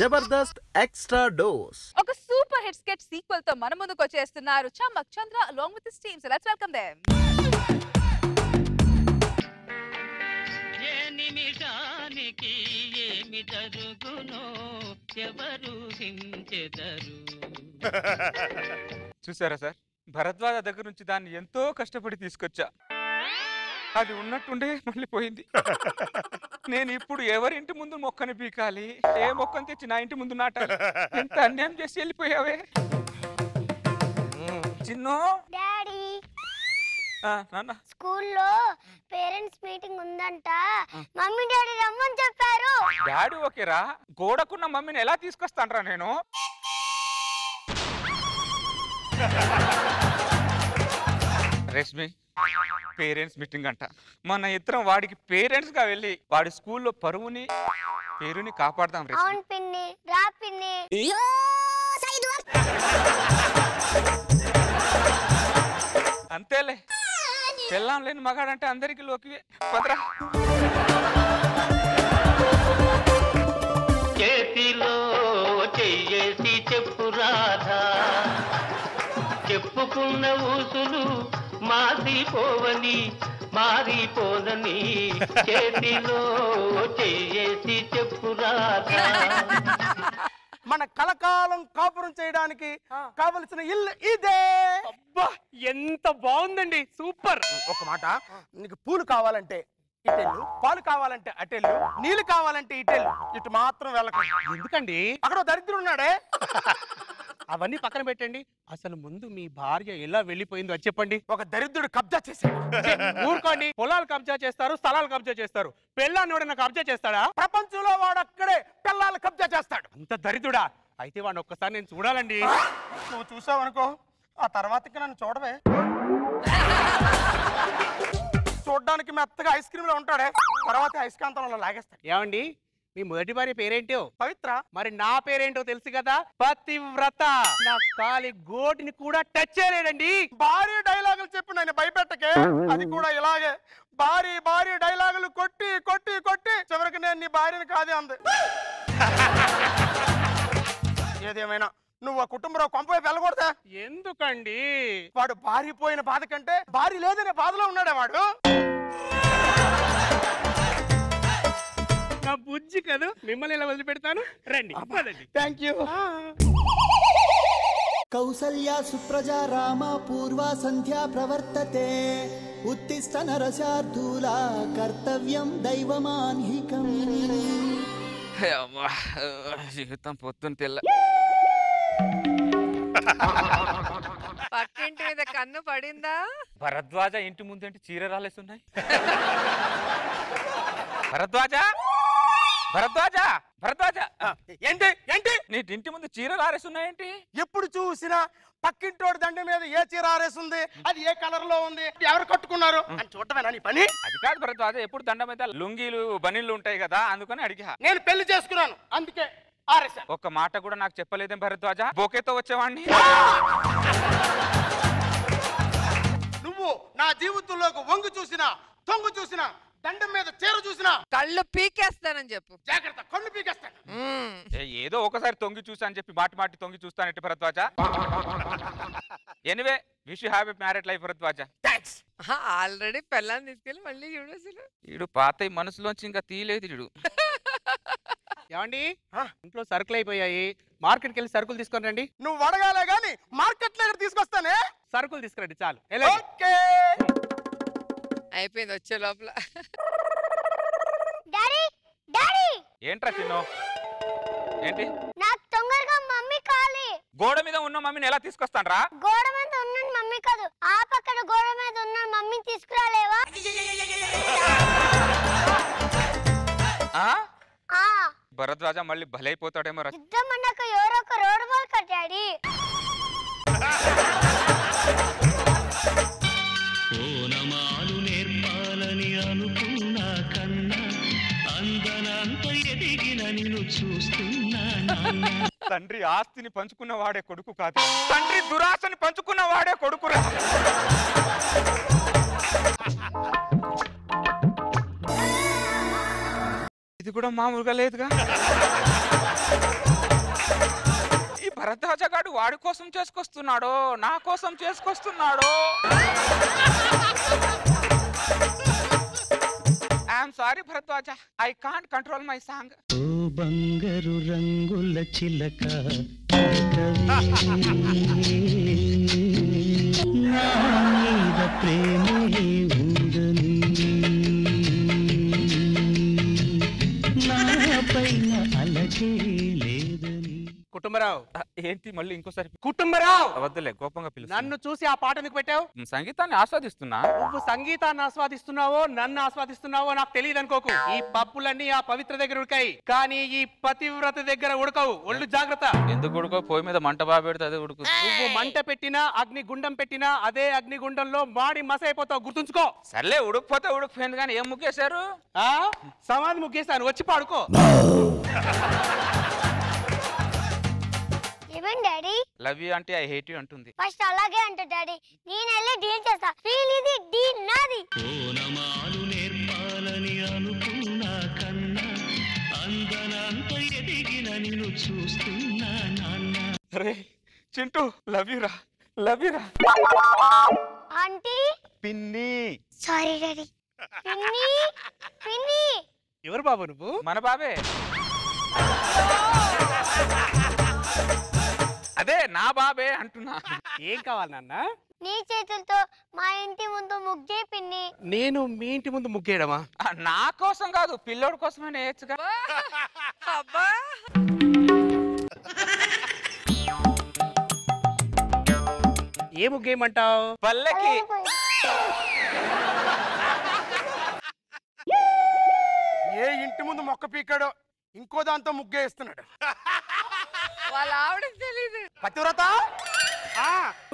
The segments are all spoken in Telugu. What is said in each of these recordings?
జబర్దస్త్ ఎక్స్ట్రా డోస్ ఒక సూపర్ హిట్ స్కెచ్ సీక్వెల్ తో మన ముందుకు వచ్చేస్తున్నారు Chammak Chandra along with team so let's welcome them ఏ నిమిషానికి ఏమి జరుగునో ఎవరు హించెదరు చూసారా సార్ భరద్వాజ దగ్గర నుంచి దాన్ని ఎంతో కష్టపడి తీసుకొచ్చా అది ఉన్నట్టుండే మళ్ళీ పోయింది నేను ఇప్పుడు ఎవరింటి ముందు మొక్కని పీకాలి ఏ మొక్కని తెచ్చి నా ఇంటి ముందు నాటాలి ఎంత అన్యాయం చేసి వెళ్ళిపోయావే చిన్నో డాడీ ఆ, నాన్న స్కూల్లో పేరెంట్స్ మీటింగ్ ఉందంట మమ్మీ డాడీ రమ్మని చెప్పారు డాడీ ఓకేరా గోడకున్న మమ్మీని ఎలా తీసుకొస్తానరా నేను రష్మి పేరెంట్స్ మీటింగ్ అంట మన ఇద్దరం వాడికి పేరెంట్స్ గా వెళ్ళి వాడి స్కూల్లో పరువుని పేరుని కాపాడదాం రష్మి అవును పిన్ని రా పిన్ని అంతేలే పెళ్ళాం లేని మగాడంటే అందరికి లోకి పదరా చేతిలో చెయ్యేసి చెప్పు రాధా చెప్పుకున్న ఊసులు మాసిపోవని మారిపోదని చేతిలో చెయ్యేసి చెప్పు రాధా మన కలకాలం కాపురం చేయడానికి కావలసిన ఇల్లు ఇదే అబ్బా ఎంత బాగుందండి సూపర్ ఒక మాట నీకు పూలు కావాలంటే ఇటెళ్ళు పాలు కావాలంటే అటెళ్ళు నీళ్లు కావాలంటే ఇటెళ్ళు ఇటు మాత్రం వెళ్ళకు ఎందుకండి అక్కడ ఓ దరిద్రుడు ఉన్నాడే అవన్నీ పక్కన పెట్టండి అసలు ముందు మీ భార్య ఎలా వెళ్ళిపోయిందో అది చెప్పండి ఒక దరిద్రుడు కబ్జా చేశాడు ఛీ, ఊరుకోండి పొలాలు కబ్జా చేస్తారు స్థలాలు కబ్జా చేస్తారు పెళ్ళాన్ని ఎవడన్నా కబ్జా చేస్తాడా ప్రపంచంలో వాడు అక్కడే పిల్లలు కబ్జా చేస్తాడు అంత దరిద్రుడా అయితే వాడిని ఒక్కసారి నేను చూడాలండి నువ్వు చూసావనుకో ఆ తర్వాతకి నన్ను చూడవే చూడ్డానికి మెత్తగా ఐస్ క్రీమ్ లో ఉంటాడే తర్వాత ఐస్కాంతంలో లాగేస్తాడు ఏమండి మీ మొదటి భార్య పేరేంటో పవిత్ర మరి నా పేరేంటో తెలుసు కదా పతివ్రత నా కాలి గోటిని కూడా టచ్ చేయలేదండి భారీ డైలాగులు చెప్పి నన్ను భయపెట్టకే అది కూడా ఇలాగే భారీ భారీ డైలాగులు కొట్టి కొట్టి కొట్టి చివరికి నేను నీ భార్యని కాదే అంది ఏదేమైనా నువ్వు ఆ కుటుంబంలో కొంపవైపు వెళ్ళకూడదా ఎందుకండి వాడు భార్య పోయిన బాధ కంటే భార్య లేదనే బాధలో ఉన్నాడే వాడు నా బుజ్జి కదా మిమ్మల్ని ఎలా వదిలిపెడతాను రండి పదండి థ్యాంక్ యూ కౌసల్యా సుప్రజా రామ పూర్వా సంధ్యా ప్రవర్తతే ఉత్తిష్ట నరశార్దూలా కర్తవ్యం దైవమాన్హికం అమ్మా, జీవితం పొద్దున్న తెల్ల పక్కింటి మీద కన్ను పడిందా భరద్వాజ ఇంటి ముందేంటి చీర రాలేస్తున్నాయి భరద్వాజ భరద్వాజ భరద్వాజ ఏంటి ఏంటి నీ ఇంటి ముందు చీరలు ఆరేస్తున్నాయేంటి ఎప్పుడు చూసినా పక్కింటోడి దండ మీద ఏ చీర ఆరేస్తుంది అది ఏ కలర్ లో ఉంది ఎవరు కట్టుకున్నారు అని చూడటమేనా నీ పని అది కాదు భరద్వాజ ఎప్పుడు దండం మీద లుంగీలు బనీళ్ళు ఉంటాయి కదా అందుకని అడిగా నేను పెళ్లి చేసుకున్నాను అందుకే ఆరేసాను ఒక్క మాట కూడా నాకు చెప్పలేదేం భరద్వాజ బొకేతో వచ్చేవాడిని నువ్వు నా జీవితంలోకి వంగు చూసినా తొంగు చూసినా దండం మీద చీర చూసినా కళ్ళు పీకేస్తానని చెప్పు జాగ్రత్త కళ్ళు పీకేస్తాను మ్మ్. ఏ, ఏదో ఒకసారి తొంగి చూసా అని చెప్పి మాటి మాటి తొంగి చూస్తానంటే Bharadwaj anyway wish have a married life Bharadwaj thanks ఆహా, ఆల్రెడీ పెళ్ళాన్ని తీసుకెళ్ళి మళ్ళీ చూడు అసలు ఈడు పాత ఈ మనసులోంచి ఇంకా తీయలేదు ఈడు ఏమండి ఆ? ఇంట్లో సరుకులు అయిపోయాయి మార్కెట్కి వెళ్ళి సరుకులు తీసుకొని రండి నువ్వు అడగాలే గాని మార్కెట్ దగ్గర తీసుకొస్తానే సరుకులు తీసుకురండి చాలు వెళ్ళండి. ఓకే అయిపోయింది వచ్చే లోపల డాడీ డాడీ ఏంట్రా చిన్ను ఏంటి నాకు తొందరగా మమ్మీ కావాలి గోడ మీద ఉన్న మమ్మీని ఎలా తీసుకొస్తానరా గోడ మీద ఉన్న మమ్మీ కాదు ఆ పక్కన గోడ మీద ఉన్న మమ్మీ తీసుకురాలేవా ఆ ఆ భరద్వాజ మళ్ళీ భలైపోతాడేమో రా యుద్ధం అన్నాక ఎవరో ఒక రోడ్డు బాల్ కట్టాడి ఓనమాలు నేర్పాలని అనుకున్నా కన్నా అందనంత ఎదిగిన నిన్ను చూస్తున్నా నాన్న తండ్రి ఆస్తిని పంచుకున్న వాడే కొడుకు కాదు తండ్రి దురాశని పంచుకున్న వాడే కొడుకురా ఇది కూడా మామూలుగా లేదుగా భరద్వాజ గాడు వాడి కోసం చేసుకొస్తున్నాడో నా కోసం చేసుకొస్తున్నాడో I'm sorry Bharadwaj I can't control my song ఓ బంగారు రంగుల చిలక నా మీద ప్రేమే ఉందని నా పైన అలకే లేదని కుటుంబరావు ఏంటి మళ్ళీ ఇంకోసారి కుటుంబరావు వద్దులే కోపంగా పిలుస్తా నన్ను చూసి ఆ పాట ఎందుకు పెట్టావు సంగీతాన్ని ఆస్వాదిస్తున్నా నువ్వు సంగీతాన్ని ఆస్వాదిస్తున్నావో నన్ను ఆస్వాదిస్తున్నావో నాకు తెలియదు అనుకోకు ఈ పప్పులన్నీ ఆ పవిత్ర దగ్గర ఉడకాయి కానీ ఈ పతివ్రత దగ్గర ఉడకవు ఒళ్ళు జాగ్రత్త ఎందుకు ఉడుకో పొయ్యి మీద మంట బాగా పెడితే అదే ఉడుకు నువ్వు మంట పెట్టినా అగ్ని గుండం పెట్టినా అదే అగ్ని గుండంలో మాడి మసైపోతావు గుర్తుంచుకో సర్లే ఉడకపోతే ఉడికిపోయింది కానీ ఏం ముగ్గేశారు ఆ సమాధి ముగ్గేస్తాను వచ్చి పాడుకో ఏమేం డాడీ లవ్ యూ అంటే ఐ హేట్ యూ అంటుంది ఫస్ట్ అలాగే అంట డాడీ నేను వెళ్ళి డీల్ చేస్తా ఫీల్ ఇది డీల్ నాది ఓనమాలు నేర్పాలని అనుకున్నా కన్నా అందనంత ఎదిగిన నిన్ను చూస్తున్నా నాన్న అరే చింటూ లవ్ యూ రా లవ్ యూ రా ఆంటీ పిన్ని సారీ డాడీ పిన్ని పిన్ని ఎవరు బాబు నువ్వు మన బాబే అదే నా బాబే అంటున్నా ఏం కావాలి నాన్న నీ చేతులతో మా ఇంటి ముందు ముగ్గే పిన్ని నేను మీ ఇంటి ముందు ముగ్గేయడమా ఆ, నా కోసం కాదు పిల్లోడి కోసమే నేర్చుగా అబ్బా ఏ ముగ్గేయమంటావు పల్లెకి ఏ ఇంటి ముందు మొక్క పీకాడో ఇంకో దాంతో ముగ్గేస్తున్నాడు వాళ్ళ ఆవిడకి తెలీదు పతివ్రత ఆ,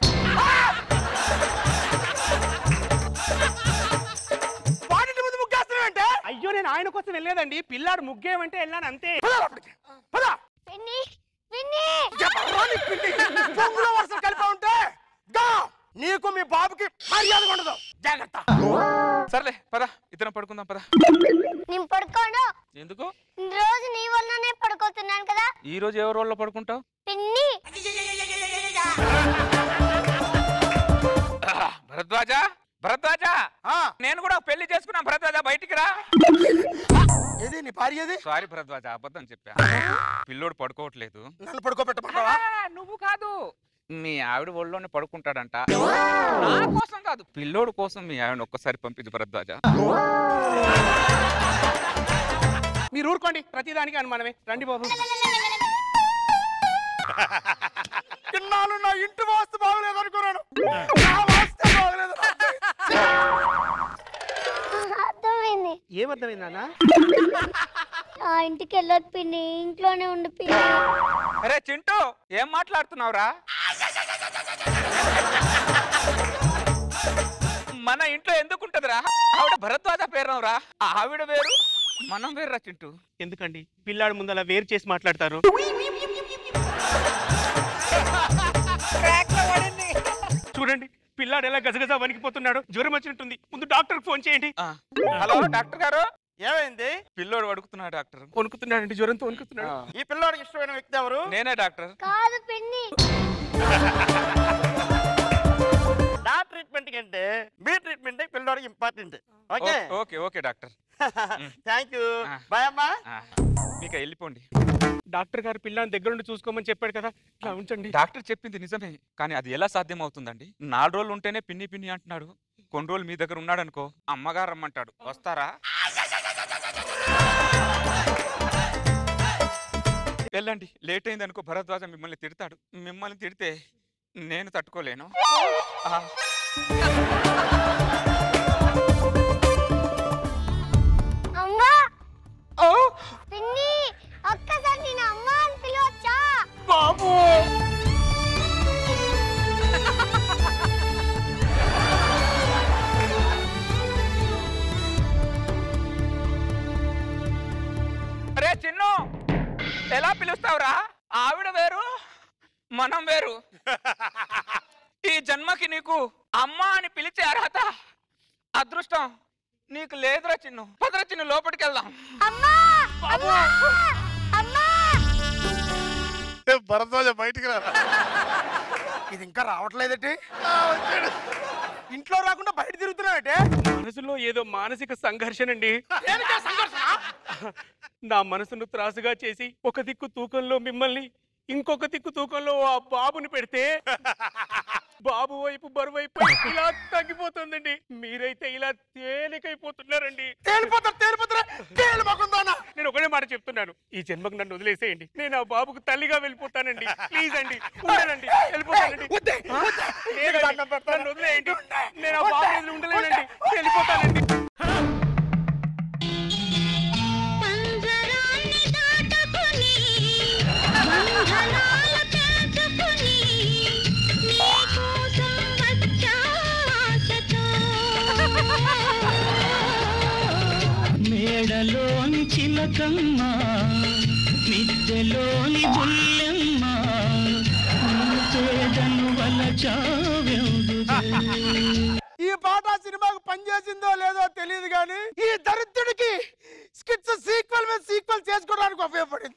వాడింటి ముందు ముగ్గేస్తున్నాడంటే అయ్యో నేను ఆయన కోసం వెళ్ళలేదండి పిల్లాడు ముగ్గేయమంటే వెళ్ళాను అంతే పద లోపలికి. పద. పిన్ని పిన్ని ఎవర్రా నీ పిన్ని? పొంగులో వర్షం కలిపి ఉంటే దా నీకు మీ బాబుకి మర్యాద ఉండదు జాగ్రత్త సర్లే పద ఇతను పడుకుందాం పద నేను పడుకోను ఎందుకు రోజు నీ వల్లనే పడుకోతున్నాను కదా ఈ రోజు ఎవరి వల్ల పడుకుంటావు పిన్ని భరద్వాజ భరద్వాజ ఆ, నేను కూడా పెళ్లి చేసుకున్నా భరద్వాజ బయటికి రా ఏది నీ భార్య ఏది సారీ భరద్వాజ అబద్ధం చెప్పా పిల్లోడు పడుకోవట్లేదు నన్ను పడుకోబెట్టమంటావా ఆ, నువ్వు కాదు మీ ఆవిడ ఒళ్ళోనే పడుకుంటాడంట నా కోసం కాదు పిల్లోడు కోసం మీ ఆవిడ ఒక్కసారి పంపించు భరద్వాజ మీరు ఊరుకోండి ప్రతిదానికి అనుమానమే రండి బాబు ఇన్నాళ్ళు నా ఇంటి వాస్తు బాగలేదు అనుకున్నాను నా వాస్తు బాగలేదు అర్థమైంది ఏమర్థమైంది నాన్న ఆ ఇంటికి వెళ్ళొద్దు పిన్ని ఇంట్లోనే ఉండు పిన్ని అరే చింటూ ఏం మాట్లాడుతున్నావురా మన ఇంట్లో ఎందుకు ఉంటదిరా ఆవిడ భరద్వాజ పేరురా ఆవిడ వేరు మనం వేరురా చింటూ ఎందుకండి పిల్లాడు ముందు అలా వేరు చేసి మాట్లాడతారు Crack లో పడింది చూడండి పిల్లాడు ఎలా గజగజ వణికిపోతున్నాడు జ్వరం వచ్చినట్టుంది ముందు డాక్టర్ ఫోన్ చేయండి ఆ, హలో డాక్టర్ గారు ఏమైంది పిల్లోడు అడుగుతున్నాడు డాక్టర్ వణుకుతున్నాడండి జ్వరంతో వణుకుతున్నాడు ఈ పిల్లోడికి ఇష్టమైన వ్యక్తి ఎవరు నేనే డాక్టర్ కాదు పిన్ని నా ట్రీట్మెంట్ కంటే మీ ట్రీట్మెంట్ పిల్లోడికి ఇంపార్టెంట్ ఓకే ఓ- okay okay doctor thank you ఆ. బాయ్ అమ్మా ఆ, మీకు వెళ్ళిపోండి డాక్టర్ గారు పిల్లాన్ని దగ్గరుండి చూసుకోమని చెప్పాడు కదా ఇట్లా ఉంచండి డాక్టర్ చెప్పింది నిజమే కానీ అది ఎలా సాధ్యం అవుతుందండి నాలుగు రోజులు ఉంటేనే పిన్ని పిన్ని అంటున్నాడు కొన్ని రోజులు మీ దగ్గర ఉన్నాడు అనుకో అమ్మగారు రమ్మంటాడు వస్తారా వెళ్ళండి లేట్ అయింది అనుకో భరద్వాజ మిమ్మల్ని తిడతాడు మిమ్మల్ని తిడితే నేను తట్టుకోలేను ఆ, అమ్మా పిన్ని ఒక్కసారి నేను అమ్మ అని పిలవచ్చా బాబు అరే చిన్ను ఎలా పిలుస్తావురా ఆవిడ వేరు మనం వేరు ఈ జన్మకి నీకు అమ్మ అని పిలిచే అర్హత అదృష్టం నీకు లేదురా చిన్ను పదరా చిన్ను లోపలికి వెళ్దాం అమ్మా అమ్మా అమ్మా భరద్వాజ బయటికి రా ఇది ఇంకా రావట్లేదటి ఇంట్లో రాకుండా బయట తిరుగుతున్నావంటే మనసులో ఏదో మానసిక సంఘర్షణ అండి నా మనసును త్రాసుగా చేసి ఒక దిక్కు తూకంలో మిమ్మల్ని ఇంకొక దిక్కు తూకంలో ఆ బాబుని పెడితే బాబు వైపు బరువు అయిపోయి ఇలా తగ్గిపోతుందండి మీరైతే ఇలా తేలికైపోతున్నారండి తేలిపోతారు తేలిపోతారా తేలిపోకుందానా నేను ఒకటే మాట చెప్తున్నాను ఈ జన్మకు నన్ను వదిలేసేయండి నేను ఆ బాబుకు తల్లిగా వెళ్ళిపోతానండి ప్లీజ్ అండి ఉండనండి వెళ్ళిపోతానండి ఆ? లేదండి, నన్ను వదిలేయండి నేను ఆ బాబు ఎదురు ఉండలేనండి వెళ్ళిపోతానండి పంజరాన్ని దాటుకుని బంధనాల తెంచుకుని నీ కోసం వచ్చా ఆశతో మేడలోని చిలకమ్మ మిద్దెలోని బుల్లెమ్మ నీ చేదను వలచావెందుదే ఈ పాట ఆ సినిమాకు పనిచేసిందో లేదో తెలియదు కానీ ఈ దరిద్రుడికి స్కిట్స్ సీక్వెల్ మీద సీక్వెల్ చేసుకోవడానికి ఉపయోగపడింది